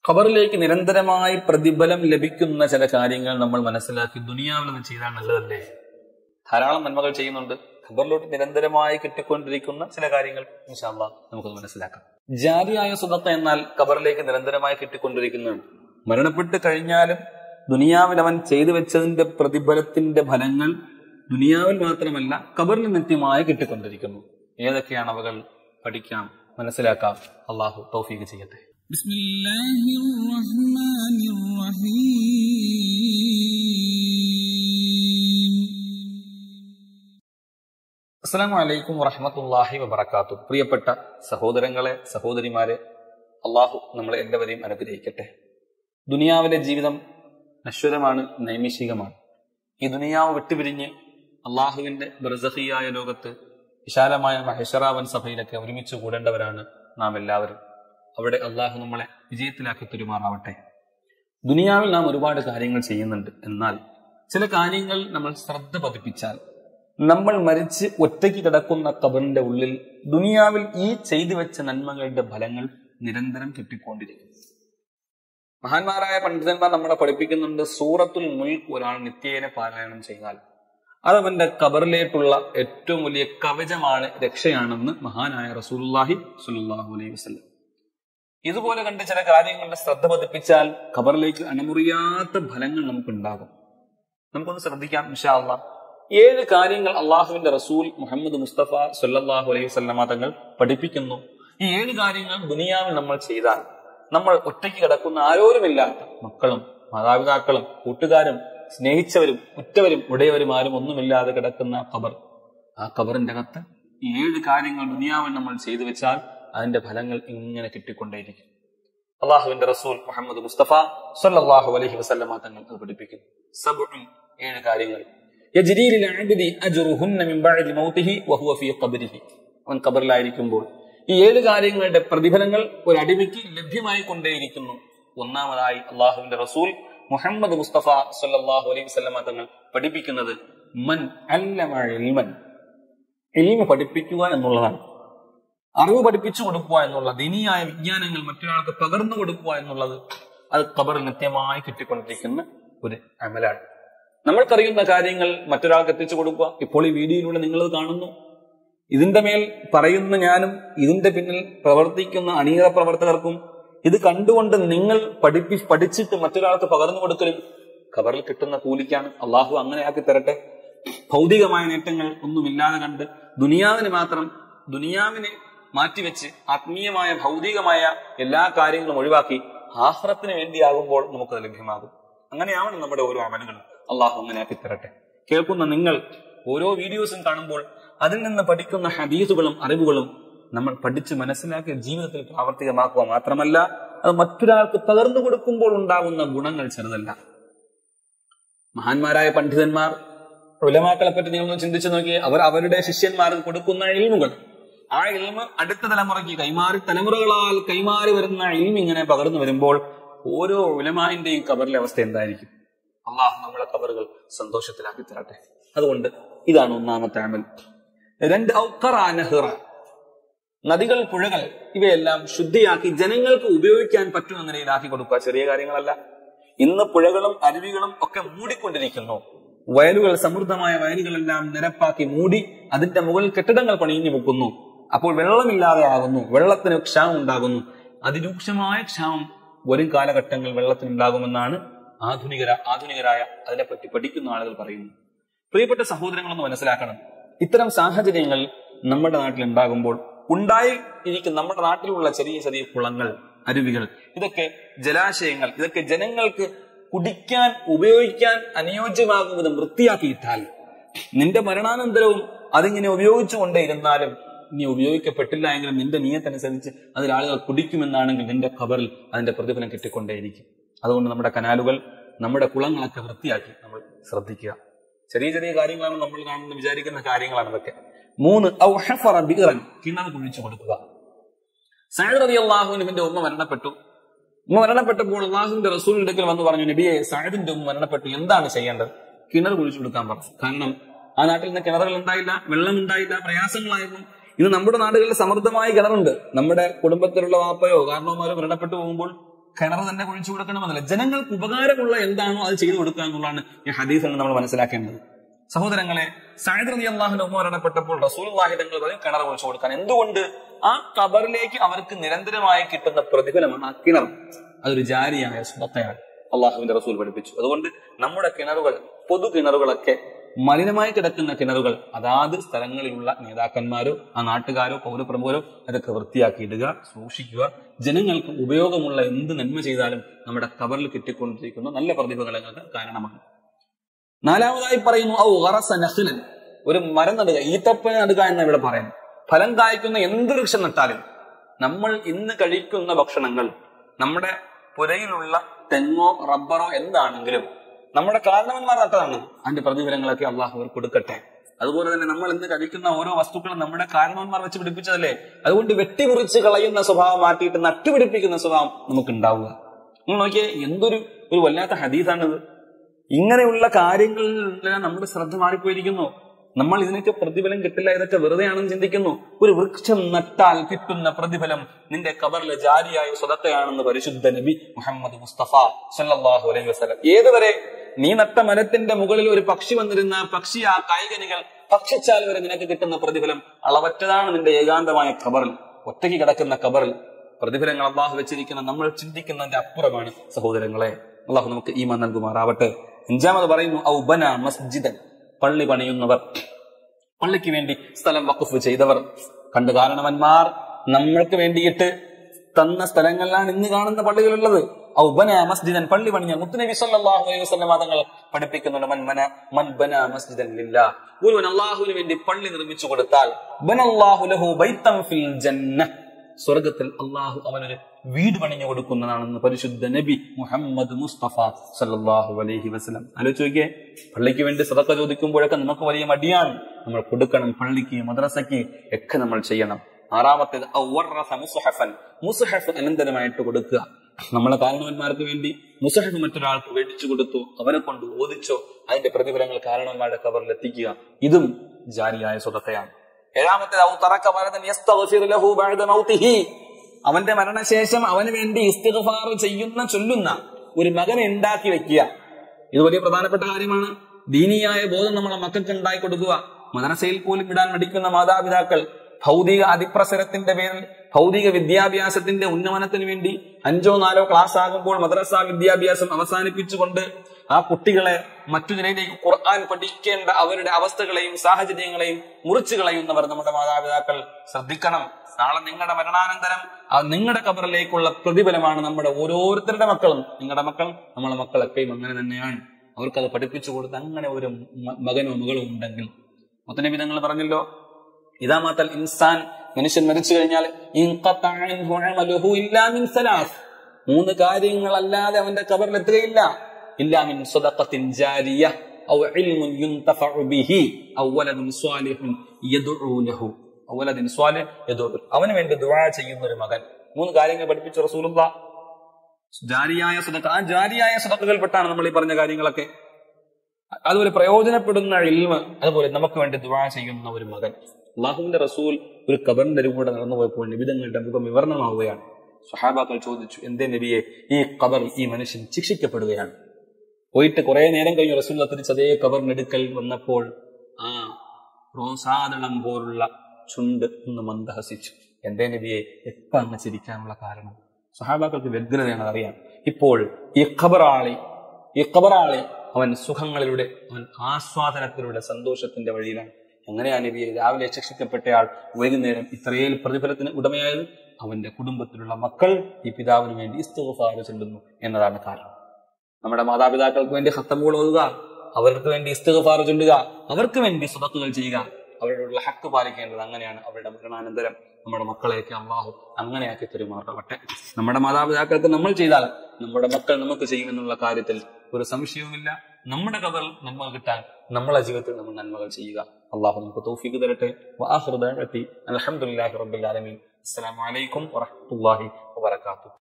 ഖബറിലേക്ക് നിരന്തരമായി പ്രതിഫലം ലഭിക്കുന്ന ചില കാര്യങ്ങൾ നമ്മൾ മനസ്സിലാക്കി ദുനിയാവിൽ നിന്ന് ചെയ്താൽ നല്ലതല്ലേ ധാരാളം നന്മകൾ ചെയ്യുന്നുണ്ട് ഖബറിലോട്ട് നിരന്തരമായി കിട്ടിക്കൊണ്ടിരിക്കുന്ന ചില കാര്യങ്ങൾ ഇൻഷാല്ല നമുക്കത് മനസ്സിലാക്കാം ജാതിയായ സുതത്ത എന്നാൽ ഖബറിലേക്ക് നിരന്തരമായി കിട്ടിക്കൊണ്ടിരിക്കുന്നതാണ് മരണപ്പെട്ട് കഴിഞ്ഞാലും ദുനിയാവിൽ അവൻ ചെയ്തു വെച്ചതിന്റെ പ്രതിഫലത്തിന്റെ ഫലങ്ങൾ ദുനിയാവിൽ മാത്രമല്ല ഖബറിൽ നിത്യമായി കിട്ടിക്കൊണ്ടിരിക്കുന്നു ഏതൊക്കെയാണ് അവകൾ പഠിക്കാം മനസ്സിലാക്കാം അള്ളാഹു തൗഫീഖ് ചെയ്യട്ടെ بسم الله الرحمن الرحيم അസ്സലാമു അലൈക്കും വറഹമത്തല്ലാഹി വബർക്കാത്തു പ്രിയപ്പെട്ട സഹോദരങ്ങളെ സഹോദരിമാരെ അള്ളാഹു നമ്മളെ എല്ലാവരെയും അനുഗ്രഹിക്കട്ടെ ദുനിയാവിലെ ജീവിതം നശ്വരമാണ് നൈമിഷികമാണ് ഈ ദുനിയാവ് വിട്ടുപിരിഞ്ഞ് അള്ളാഹുവിന്റെ ബ്രസഹിയായ ലോകത്ത് വിശാലമായ മഹേശ്വറാവൻ സഭയിലൊക്കെ ഒരുമിച്ച് കൂടേണ്ടവരാണ് നാം എല്ലാവരും അവിടെ അള്ളാഹു നമ്മളെ വിജയത്തിലാക്കി പെരുമാറാവട്ടെ ദുനിയാവിൽ നാം ഒരുപാട് കാര്യങ്ങൾ ചെയ്യുന്നുണ്ട് എന്നാൽ ചില കാര്യങ്ങൾ നമ്മൾ ശ്രദ്ധ പതിപ്പിച്ചാൽ നമ്മൾ മരിച്ച് ഒറ്റയ്ക്ക് കിടക്കുന്ന കബറിന്റെ ഉള്ളിൽ ദുനിയാവിൽ ഈ ചെയ്തു വെച്ച നന്മകളുടെ ഫലങ്ങൾ നിരന്തരം കിട്ടിക്കൊണ്ടിരിക്കും മഹാന്മാരായ പണ്ഡിതന്മാർ നമ്മളെ പഠിപ്പിക്കുന്നുണ്ട് സൂറത്തുൽ മുൽക്ക് ഒരാൾ നിത്യേന പാരായണം ചെയ്താൽ അത് അവന്റെ കബറിലേക്കുള്ള ഏറ്റവും വലിയ കവചമാണ് രക്ഷയാണെന്ന് മഹാനായ റസൂലുല്ലാഹി സുലുല്ലാഹു അലൈഹി വസല്ലം ഇതുപോലെ കണ്ട് ചില കാര്യങ്ങളുടെ ശ്രദ്ധ പതിപ്പിച്ചാൽ ഖബറിലേക്ക് അണമുറിയാത്ത ഫലങ്ങൾ നമുക്കുണ്ടാകും നമുക്കൊന്ന് ശ്രദ്ധിക്കാം ഇൻഷാ അള്ളാ ഏഴ് കാര്യങ്ങൾ അള്ളാഹുവിന്റെ റസൂൽ മുഹമ്മദ് മുസ്തഫ സല്ലാഹു അലൈഹി വസല്ലമ തങ്ങൾ പഠിപ്പിക്കുന്നു ഈ ഏഴ് കാര്യങ്ങൾ ദുനിയാവിൽ നമ്മൾ ചെയ്താൽ നമ്മൾ ഒറ്റയ്ക്ക് കിടക്കുന്ന ആരോരുമില്ലാത്ത മക്കളും മാതാപിതാക്കളും കൂട്ടുകാരും സ്നേഹിച്ചവരും ഉറ്റവരും ഉടയവരും ആരും ഒന്നുമില്ലാതെ കിടക്കുന്ന ഖബർ ആ ഖബറിന്റെ അകത്ത് ഈ ഏഴ് കാര്യങ്ങൾ ദുനിയാവിൽ നമ്മൾ ചെയ്തു വെച്ചാൽ അതിന്റെ ഫലങ്ങൾ ഇങ്ങനെ കിട്ടിക്കൊണ്ടേയിരിക്കും അള്ളാഹുവിന്റെ റസൂൽ മുഹമ്മദ് മുസ്തഫ സല്ലല്ലാഹു അലൈഹി വസല്ലമ തങ്ങൾ അത് പഠിപ്പിക്കുന്നു സബുൻ ഏഴ് കാര്യങ്ങൾ യജ്രി ലിൽ അബ്ദി അജ്റുഹുന്ന മിൻ ബഅദി മൗതിഹി വഹുവ ഫീ ഖബ്രിഹി അവൻ ഖബറിലായിരിക്കുമ്പോൾ ഈ ഏഴ് കാര്യങ്ങളുടെ പ്രതിഫലങ്ങൾ ഒരു അടിമയ്ക്ക് ലഭ്യമായി കൊണ്ടേയിരിക്കുന്നു ഒന്നാമതായി അള്ളാഹുവിന്റെ റസൂൽ മുഹമ്മദ് മുസ്തഫ സല്ലല്ലാഹു അലൈഹി വസല്ലമ തങ്ങൾ പഠിപ്പിക്കുന്നത് മൻ അല്ലമ ഇൽമൻ ഇൽമ പഠിപ്പിക്കുക എന്നുള്ളതാണ് അറിവ് പഠിപ്പിച്ചു കൊടുക്കുക എന്നുള്ള ദീനീയായ വിജ്ഞാനങ്ങൾ മറ്റൊരാൾക്ക് പകർന്നു കൊടുക്കുക എന്നുള്ളത് അത് ഖബറിൽ നിത്യമായി കിട്ടിക്കൊണ്ടിരിക്കുന്ന ഒരു അമലാണ് നമ്മൾക്കറിയുന്ന കാര്യങ്ങൾ മറ്റൊരാൾക്ക് എത്തിച്ചു കൊടുക്കുക ഇപ്പോൾ ഈ വീഡിയോയിലൂടെ നിങ്ങൾ കാണുന്നു ഇതിന്റെ മേൽ പറയുന്ന ഞാനും ഇതിന്റെ പിന്നിൽ പ്രവർത്തിക്കുന്ന അണിയറ പ്രവർത്തകർക്കും ഇത് കണ്ടുകൊണ്ട് നിങ്ങൾ പഠിപ്പി പഠിച്ചിട്ട് മറ്റൊരാൾക്ക് പകർന്നു കൊടുക്കലും ഖബറിൽ കിട്ടുന്ന കൂലിക്കാണ് അള്ളാഹു അങ്ങനെ ആക്കി തരട്ടെ ഭൗതികമായ നേട്ടങ്ങൾ ഒന്നുമില്ലാതെ കണ്ട് ദുനിയാവിന് മാത്രം ദുനിയാവിനെ മാറ്റിവെച്ച് ആത്മീയമായ ഭൗതികമായ എല്ലാ കാര്യങ്ങളും ഒഴിവാക്കി ആഹ്റത്തിന് വേണ്ടിയാകുമ്പോൾ നമുക്കത് ലഭ്യമാകും അങ്ങനെയാണ് നമ്മുടെ ഓരോ അമലുകളും അള്ളാഹു അങ്ങനെ ആക്കി തരട്ടെ കേൾക്കുന്ന നിങ്ങൾ ഓരോ വീഡിയോസും കാണുമ്പോൾ അതിൽ നിന്ന് പഠിക്കുന്ന ഹദീസുകളും അറിവുകളും നമ്മൾ പഠിച്ച് മനസ്സിലാക്കി ജീവിതത്തിൽ പ്രാവർത്തികമാക്കുക മാത്രമല്ല അത് മറ്റൊരാൾക്ക് പകർന്നു കൊടുക്കുമ്പോൾ ഉണ്ടാകുന്ന ഗുണങ്ങൾ ചെറുതല്ല മഹാന്മാരായ പണ്ഡിതന്മാർ ഉലമാക്കളെ പറ്റി നിങ്ങളൊന്ന് ചിന്തിച്ചു നോക്കിയേ അവർ അവരുടെ ശിഷ്യന്മാർക്ക് കൊടുക്കുന്ന ഇൽമുകൾ ആ ഇൽമ അടുത്ത തലമുറയ്ക്ക് കൈമാറി തലമുറകളാൽ കൈമാറി വരുന്ന ഇൽമ ഇങ്ങനെ പകർന്നു വരുമ്പോൾ ഓരോ ഉലമാന്റെയും കബറിലെ അവസ്ഥ എന്തായിരിക്കും അള്ളാഹു നമ്മളെ കബറുകൾ സന്തോഷത്തിലാക്കി തരട്ടെ അതുകൊണ്ട് ഇതാണ് ഒന്നാമത്തെ അമൽ രണ്ട് ഔക്കറ നഹ്റ നദികൾ പുഴകൾ ഇവയെല്ലാം ശുദ്ധിയാക്കി ജനങ്ങൾക്ക് ഉപയോഗിക്കാൻ പറ്റുന്ന നിലയിലാക്കി കൊടുക്കുക ചെറിയ കാര്യങ്ങളല്ല ഇന്ന് പുഴകളും അരുവികളും ഒക്കെ മൂടിക്കൊണ്ടിരിക്കുന്നു വയലുകൾ സമൃദ്ധമായ വയലുകളെല്ലാം നിരപ്പാക്കി മൂടി അതിന്റെ മുകളിൽ കെട്ടിടങ്ങൾ പണിഞ്ഞു വെക്കുന്നു അപ്പോൾ വെള്ളമില്ലാതെ ആകുന്നു വെള്ളത്തിന് ക്ഷാമം ഉണ്ടാകുന്നു അതിരൂക്ഷമായ ക്ഷാമം വരും കാലഘട്ടങ്ങളിൽ വെള്ളത്തിനുണ്ടാകുമെന്നാണ് ആധുനികര ആധുനികരായ അതിനെപ്പറ്റി പഠിക്കുന്ന ആളുകൾ പറയുന്നു പ്രിയപ്പെട്ട സഹോദരങ്ങളൊന്ന് മനസ്സിലാക്കണം ഇത്തരം സാഹചര്യങ്ങൾ നമ്മുടെ നാട്ടിൽ ഉണ്ടാകുമ്പോൾ ഉണ്ടായി ഇരിക്കുന്ന നമ്മുടെ നാട്ടിലുള്ള ചെറിയ ചെറിയ കുളങ്ങൾ അരുവികൾ ഇതൊക്കെ ജലാശയങ്ങൾ ഇതൊക്കെ ജനങ്ങൾക്ക് കുടിക്കാൻ ഉപയോഗിക്കാൻ അനുയോജ്യമാകും വിധം വൃത്തിയാക്കിയിട്ടാൽ നിന്റെ മരണാനന്തരവും അതിങ്ങനെ ഉപയോഗിച്ചുകൊണ്ടേ ഇരുന്നാലും നീ ഉപയോഗിക്കപ്പെട്ടില്ല എങ്കിലും നിന്റെ നിയത്തനുസരിച്ച് അതിൽ ആളുകൾ കുടിക്കുമെന്നാണെങ്കിൽ നിന്റെ ഖബറിൽ അതിന്റെ പ്രതിഫലം കിട്ടിക്കൊണ്ടേയിരിക്കും അതുകൊണ്ട് നമ്മുടെ കനാലുകൾ നമ്മുടെ കുളങ്ങളൊക്കെ വൃത്തിയാക്കി നമ്മൾ ശ്രദ്ധിക്കുക ചെറിയ ചെറിയ കാര്യങ്ങളാണ് നമ്മൾ കാണുന്ന വിചാരിക്കുന്ന കാര്യങ്ങളാണ് ഇതൊക്കെ മൂന്ന് ഔ ഹഫറ ബിറൻ കിണർ കുഴിച്ചു കൊടുക്കുക സഅദ് റളിയല്ലാഹുവിന്റെ ഉമ്മ മരണപ്പെട്ടു ഉമ്മ മരണപ്പെട്ടപ്പോൾ അള്ളാഹുവിന്റെ റസൂലിന്റെ അടുക്കൽ വന്ന് പറഞ്ഞു നബിയെ സഅദിന്റെ ഉമ്മ മരണപ്പെട്ടു എന്താണ് ചെയ്യേണ്ടത് കിണർ കുഴിച്ചു കൊടുക്കാൻ പറഞ്ഞു കാരണം ആ നാട്ടിൽ നിന്ന് കിണറുകൾ ഉണ്ടായില്ല വെള്ളം ഉണ്ടായില്ല പ്രയാസങ്ങളായിരുന്നു ഇന്ന് നമ്മുടെ നാടുകളിൽ സമൃദ്ധമായ കിണറുണ്ട് നമ്മുടെ കുടുംബത്തിലുള്ള വാപ്പയോ കാരണവന്മാരോ മരണപ്പെട്ടു പോകുമ്പോൾ കിണർ തന്നെ കുഴിച്ചു കൊടുക്കണമെന്നല്ല ജനങ്ങൾക്ക് ഉപകാരമുള്ള എന്താണോ അത് ചെയ്തു കൊടുക്കുക എന്നുള്ളതാണ് ഈ ഹദീസിൽ നിന്ന് നമ്മൾ മനസ്സിലാക്കേണ്ടത് സഹോദരങ്ങളെ സായദ് റതി അള്ളാഹുന്റെ ഉമ്മ മരണപ്പെട്ടപ്പോൾ റസൂൽ തങ്ങൾ പറയും കിണർ കുഴിച്ചു കൊടുക്കാൻ എന്തുകൊണ്ട് ആ കബറിലേക്ക് അവർക്ക് നിരന്തരമായി കിട്ടുന്ന പ്രതിഫലമാണ് ആ കിണർ അതൊരു ജാരിയായ സ്വത്തയാണ് അള്ളാഹുവിന്റെ റസൂൽ പഠിപ്പിച്ചു അതുകൊണ്ട് നമ്മുടെ കിണറുകൾ പൊതു കിണറുകളൊക്കെ മലിനമായി കിടക്കുന്ന കിണറുകൾ അതാത് സ്ഥലങ്ങളിലുള്ള നേതാക്കന്മാരോ ആ നാട്ടുകാരോ പൗരപ്രമുഖരോ അതൊക്കെ വൃത്തിയാക്കിയിടുക സൂക്ഷിക്കുക ജനങ്ങൾക്ക് ഉപയോഗമുള്ള എന്ത് നന്മ ചെയ്താലും നമ്മുടെ കബറിൽ കിട്ടിക്കൊണ്ടിരിക്കുന്ന നല്ല പ്രതിഫലങ്ങൾക്ക് കാരണമാണ് നാലാമതായി പറയുന്നു ഔ ഗറസ നഖ്ലൻ ഒരു മരം നടുക ഈത്തപ്പന നടുക എന്ന് ഇവിടെ പറയുന്നു ഫലം കായ്ക്കുന്ന എന്ത് വൃക്ഷം നട്ടാലും നമ്മൾ ഇന്ന് കഴിക്കുന്ന ഭക്ഷണങ്ങൾ നമ്മുടെ പുരയിലുള്ള തെങ്ങോ റബ്ബറോ എന്താണെങ്കിലും നമ്മുടെ കാരണവന്മാർ നട്ടതാണ് അതിന്റെ പ്രതിഫലങ്ങളൊക്കെ അള്ളാഹു അവർ കൊടുക്കട്ടെ അതുപോലെ തന്നെ നമ്മൾ ഇന്ന് കഴിക്കുന്ന ഓരോ വസ്തുക്കളും നമ്മുടെ കാരണവന്മാർ വെച്ച് പിടിപ്പിച്ചതല്ലേ അതുകൊണ്ട് വെട്ടിമുറിച്ച് കളയുന്ന സ്വഭാവം മാറ്റിയിട്ട് നട്ടുപിടിപ്പിക്കുന്ന സ്വഭാവം നമുക്ക് ഉണ്ടാവുക നിങ്ങൾ നോക്കിയേ എന്തൊരു ഒരു വല്ലാത്ത ഹദീസാണിത് ഇങ്ങനെയുള്ള കാര്യങ്ങളിലെല്ലാം നമ്മുടെ ശ്രദ്ധ മാറിപ്പോയിരിക്കുന്നു നമ്മൾ ഇതിനൊക്കെ പ്രതിഫലം കിട്ടില്ല ഇതൊക്കെ വെറുതെയാണെന്ന് ചിന്തിക്കുന്നു ഒരു വൃക്ഷം നട്ടാൽ കിട്ടുന്ന പ്രതിഫലം നിന്റെ കബറിലെ ജാരിയായ സ്വതത്തെയാണെന്ന് പരിശുദ്ധ നബി മുഹമ്മദ് മുസ്തഫ സല്ലല്ലാഹു അലൈഹി വസല്ലം ഏതുവരെ നീ നട്ട മരത്തിന്റെ മുകളിൽ ഒരു പക്ഷി വന്നിരുന്ന ആ പക്ഷി ആ കായികനികൾ ഭക്ഷിച്ചാൽ വരെ നിനക്ക് കിട്ടുന്ന പ്രതിഫലം അളവറ്റതാണ് നിന്റെ ഏകാന്തമായ ഖബറിൽ ഒറ്റയ്ക്ക് കിടക്കുന്ന ഖബറിൽ പ്രതിഫലങ്ങൾ അള്ളാഹു വെച്ചിരിക്കുന്ന നമ്മൾ ചിന്തിക്കുന്നതിന്റെ അപ്പുറമാണ് സഹോദരങ്ങളെ അള്ളാഹു നമുക്ക് ഈമാൻ നൽകുമാറാവട്ടെ അഞ്ചാമത് പറയുന്നു ഔബന മസ്ജിദൻ പള്ളി പണിയുന്നവർ പള്ളിക്ക് വേണ്ടി സ്ഥലം വഖഫ് ചെയ്തവർ കണ്ടു കാരണവന്മാർ നമ്മൾക്ക് വേണ്ടിയിട്ട് തന്ന സ്ഥലങ്ങളിലാണ് ഇന്ന് കാണുന്ന പള്ളികളുള്ളത് ഔബന മസ്ജിദൻ പള്ളി പണിഞ്ഞ മുത്തുനബി സല്ലല്ലാഹു അലൈഹി വസല്ലം തങ്ങൾ പഠിപ്പിക്കുന്നുണ്ട് മൻമന മൻബന മസ്ജിദൻ ലില്ലാ ഒരുവൻ അള്ളാഹുവിന് വേണ്ടി പള്ളി നിർമ്മിച്ചു കൊടുത്താൽ ബനല്ലാഹു ലഹു ബൈത്തം ഫിൽ ജന്ന സ്വർഗത്തിൽ അള്ളാഹു അവനൊരു വീട് പണിഞ്ഞു കൊടുക്കുന്നതാണെന്ന് പരിശുദ്ധ നബി മുഹമ്മദ് മുസ്തഫ സല്ലല്ലാഹു അലൈഹി വസല്ലം ആലോചിച്ച് നോക്കിയേ പള്ളിക്ക് വേണ്ടി സദക്ക ചോദിക്കുമ്പോഴൊക്കെ നമുക്ക് വലിയ മടിയാണ് നമ്മൾ കൊടുക്കണം പള്ളിക്ക് മദ്രസയ്ക്ക് ഒക്കെ നമ്മൾ ചെയ്യണം ആറാമത്തേത് ഔവറസ മുസ്ഹഫൻ മുസ്ഹഫ് അനന്തരമായിട്ട് കൊടുക്കുക നമ്മളെ കാരണവന്മാർക്ക് വേണ്ടി മുസഹഫ് മറ്റൊരാൾക്ക് മേടിച്ചു കൊടുത്തു അവനെ കൊണ്ട് ഓദിച്ചോ അതിന്റെ പ്രതിഫലങ്ങൾ കാരണവന്മാരുടെ കബറിൽ എത്തിക്കുക ഇതും ജാരിയായ സ്വതത്തെയാണ് ഏഴാമത്തേത് ഔ തറക്ക വലതൻ യസ്തഗ്ഫിറു ലഹു ബഅദ മൗതിഹി അവന്റെ മരണശേഷം അവന് വേണ്ടി ഇസ്തിഗ്ഫാർ ചെയ്യുന്ന ചൊല്ലുന്ന ഒരു മകനെ ഉണ്ടാക്കി വെക്കുക ഇത് വലിയ പ്രധാനപ്പെട്ട കാര്യമാണ് ദീനിയായ ബോധം നമ്മളെ മക്കൾക്ക് ഉണ്ടാക്കി കൊടുക്കുക മദ്രസയിൽ പോലും വിടാൻ മടിക്കുന്ന മാതാപിതാക്കൾ ഭൗതിക അതിപ്രസരത്തിന്റെ പേരിൽ ഭൗതിക വിദ്യാഭ്യാസത്തിന്റെ ഉന്നമനത്തിന് വേണ്ടി അഞ്ചോ നാലോ ക്ലാസ് ആകുമ്പോൾ മദ്രസ വിദ്യാഭ്യാസം അവസാനിപ്പിച്ചുകൊണ്ട് ആ കുട്ടികളെ മറ്റു നിലയിലേക്ക് ഖുർആൻ പഠിക്കേണ്ട അവരുടെ അവസ്ഥകളെയും സാഹചര്യങ്ങളെയും മുറിച്ചു കളയുന്നവർ നമ്മുടെ മാതാപിതാക്കൾ ശ്രദ്ധിക്കണം നാളെ നിങ്ങളുടെ മരണാനന്തരം ആ നിങ്ങളുടെ കബറിലേക്കുള്ള പ്രതിഫലമാണ് നമ്മുടെ ഓരോരുത്തരുടെ മക്കളും നിങ്ങളുടെ മക്കളും നമ്മളെ മക്കളൊക്കെയും അങ്ങനെ തന്നെയാണ് അവർക്കത് പഠിപ്പിച്ചു കൊടുത്ത് അങ്ങനെ ഒരു മ- മകനോ മകളോ ഉണ്ടെങ്കിൽ മുത്തനബി നിങ്ങൾ പറഞ്ഞല്ലോ ഇതാ മാത്തൽ ഇൻസാൻ മനുഷ്യൻ മരിച്ചു കഴിഞ്ഞാൽ ഇൻഖത്തഅ അൻഹു അമലുഹു ഇല്ലാ മിൻ സലാസ് മൂന്ന് കാര്യങ്ങളല്ലാതെ അവന്റെ കബറിൽ എത്തുകയില്ല ഇല്ലാ മിൻ സദഖത്തിൻ ജാരിയ ഔ ഇൽമുൻ യുൻതഫഉ ബിഹി ഔ വലദുൻ സ്വാലിഹുൻ യദ്ഉ ലഹു ഔ വലദിൻ സ്വാലിഹ് യദ്ഉ അവന് വേണ്ടി ദുആ ചെയ്യുന്ന ഒരു മകൻ മൂന്ന് കാര്യങ്ങൾ പഠിപ്പിച്ച റസൂലുള്ളാഹ് ജാരിയായ സദഖ ആ ജാരിയായ സദഖകൾപ്പെട്ടാണ് നമ്മൾ ഈ പറഞ്ഞ കാര്യങ്ങളൊക്കെ അതുപോലെ പ്രയോജനപ്പെടുന്ന ഇൽമ അതുപോലെ നമുക്ക് വേണ്ടി ദുആ ചെയ്യുന്ന ഒരു മകൻ അള്ളാഹുവിന്റെ റസൂൽ ഒരു കബറിന്റെ രൂപയുടെ നടന്നു പോയപ്പോൾ നിബിധങ്ങളുടെ മുഖം വിവരണമാവുകയാണ് സഹാബാക്കൾ ചോദിച്ചു എന്തേ നബിയെ ഈ കബർ ഈ മനുഷ്യൻ ശിക്ഷിക്കപ്പെടുകയാണ് പോയിട്ട് കുറെ നേരം കഴിഞ്ഞു റസൂൽ തിരിച്ച് അതേ കബറിനെടുക്കൽ വന്നപ്പോൾ ആ റോസാദളം പോലുള്ള ചുണ്ട് ഒന്ന് മന്ദഹസിച്ചു എന്തേ നബിയെ എപ്പ അങ്ങ് ചിരിക്കാനുള്ള കാരണം സഹാബാക്കൾക്ക് വ്യഗ്രതയാണ് അറിയാം ഇപ്പോൾ ഈ ഖബറാളി ഈ ഖബറാളി അവൻ സുഖങ്ങളിലൂടെ അവൻ ആസ്വാദനത്തിലൂടെ സന്തോഷത്തിന്റെ വഴിയിലാണ് എങ്ങനെയാ നബിയെ രാവിലെ ശിക്ഷിക്കപ്പെട്ടയാൾ വൈകുന്നേരം ഇത്രയേൽ പ്രതിഫലത്തിന് ഉടമയായത് അവന്റെ കുടുംബത്തിലുള്ള മക്കൾ ഈ പിതാവിന് വേണ്ടി ഇസ്തുഫാർ ചെല്ലുന്നു എന്നതാണ് കാരണം നമ്മുടെ മാതാപിതാക്കൾക്ക് വേണ്ടി ഹത്തമുകൾ ഓതുക അവർക്ക് വേണ്ടി ഇസ്തുഫാർ ചൊല്ലുക അവർക്ക് വേണ്ടി സ്വതക്കുകൾ ചെയ്യുക അവരോടുള്ള ഹക്ക് പാലിക്കേണ്ടത് അങ്ങനെയാണ് അവരുടെ മരണാനന്തരം നമ്മുടെ മക്കളെയൊക്കെ അള്ളാഹു അങ്ങനെയാക്കി പെരുമാറട്ടെ നമ്മുടെ മാതാപിതാക്കൾക്ക് നമ്മൾ ചെയ്താൽ നമ്മുടെ മക്കൾ നമുക്ക് ചെയ്യുമെന്നുള്ള കാര്യത്തിൽ ഒരു സംശയവുമില്ല നമ്മുടെ കഥൽ നന്മ കിട്ടാൻ നമ്മളെ ജീവിതത്തിൽ നമ്മൾ നന്മകൾ ചെയ്യുക അള്ളാഹു നമുക്ക് തൗഫീഖ് തരട്ടെ വാഹൃദ അലഹമുല്ലാഹി റബ്ബിൽ ആലമീൻ അസ്സലാമു അലൈക്കും വറഹ്മത്തുള്ളാഹി വബറകാതുഹു